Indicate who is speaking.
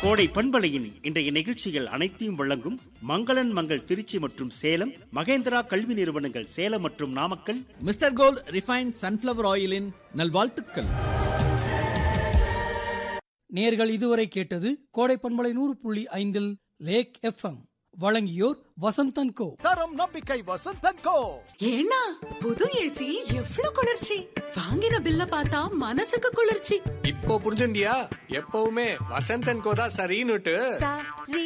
Speaker 1: கோடை பண்பலையின் இன்றைய நிகழ்ச்சிகள் அனைத்தையும் வழங்கும் மங்களன் மங்கள் திருச்சி மற்றும் சேலம் மகேந்திரா கல்வி நிறுவனங்கள் சேலம் மற்றும் Namakkal
Speaker 2: Mister Gold refine sunflower ஆயிலின் நல்வாழ்த்துக்கள்
Speaker 3: நேர்கள் இதுவரை கேட்டது கோடை பண்பலை நூறு புள்ளி ஐந்தில் லேக் எஃப்எம் வழங்கியோர் வசந்தன் கோ
Speaker 4: தரம் நம்பிக்கை வசந்தன் கோ
Speaker 5: ஏன்னா புது ஏசி எவ்வளவு குளிர்ச்சி வாங்கின பில்ல பார்த்தா மனசுக்கு குளிர்ச்சி
Speaker 6: இப்போ புரிஞ்சுண்டியா எப்பவுமே வசந்தன் கோதா சரின்னுட்டு
Speaker 7: சரி